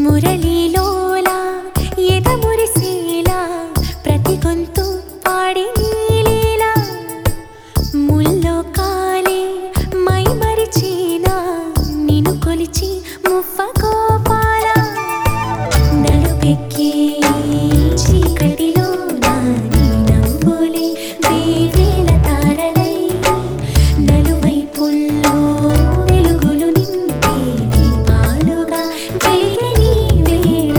మురళీలోలా ఎద మురిసేలా ప్రతి గొంతు పాడి నీలీలా ముల్లో కాలే మై మరిచేనా నిన్ను కొలిచి ముఫ్ఫ గోపాల నలుపెక్కి చీకటిలో నా నీ నవ్వులే వేవేల తారలై నలువైపుల్లో వెలుగులు నింపే దీపాలుగా వేగని వేళ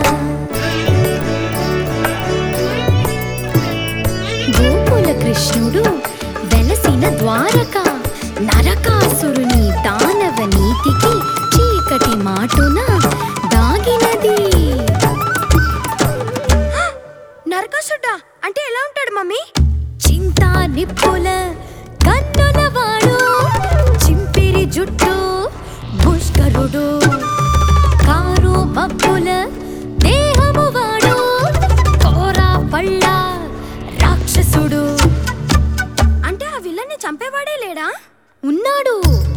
గోకుల కృష్ణుడు వెలసిన ద్వారక నరకాసురుని దానవ నీతికి చీకటి మాటున దాగినది నరకాసుడ్డా అంటే ఎలా ఉంటాడు మమ్మీ చింతా నిప్పుల కన్నుల వాడు చింపిరి జుట్టు పుష్కరుడు కారు మబ్బుల దేహము వాడు కోరా పళ్ళ రాక్షసుడు అంటే ఆ విలన్ని చంపేవాడే లేడా ఉన్నాడు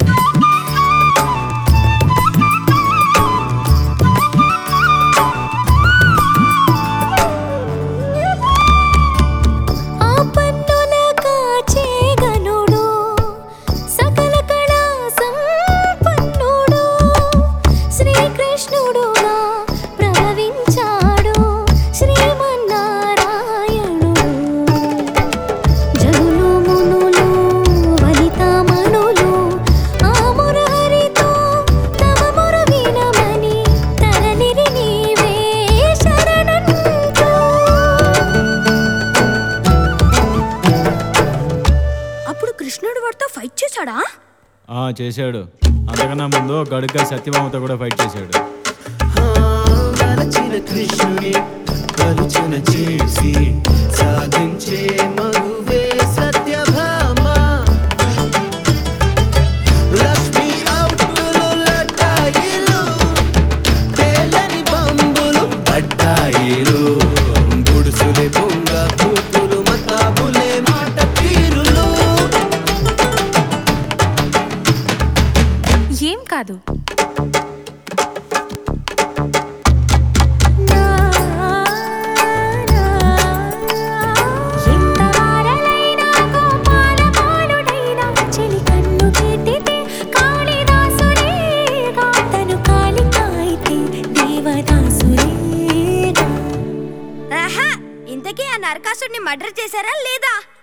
ఆ పన్నుల కాచే గనుడు సకల కళా సంపన్నుడు శ్రీకృష్ణుడుగా ప్రభవించాడు శ్రీమన్నారాయణుడు జనులు మునులు వనితామణులు ఆ మురహరితో తమ మొర వినమని తరలిరి నీవే శరణంటూ అప్పుడు కృష్ణుడు వాడితో ఫైట్ చేశాడా ఆ చేశాడు అంతకన్నా ముందు గడుగ్గా సత్యభామతో కూడా ఫైట్ చేశాడు మరచిన కృష్ణుని కలుచన చేసి సాధించే మగువే సత్యభామ లక్ష్మి అవుటులు లటాయిలు తేలని బంబులు పట్టాయిలు గుడుసులే పొంగ కూతులు మతాబులే మాట తీరులు ఏం కాదు ఆహా ఇంతకీ ఆ నరకాసుడిని మర్డర్ చేశారా లేదా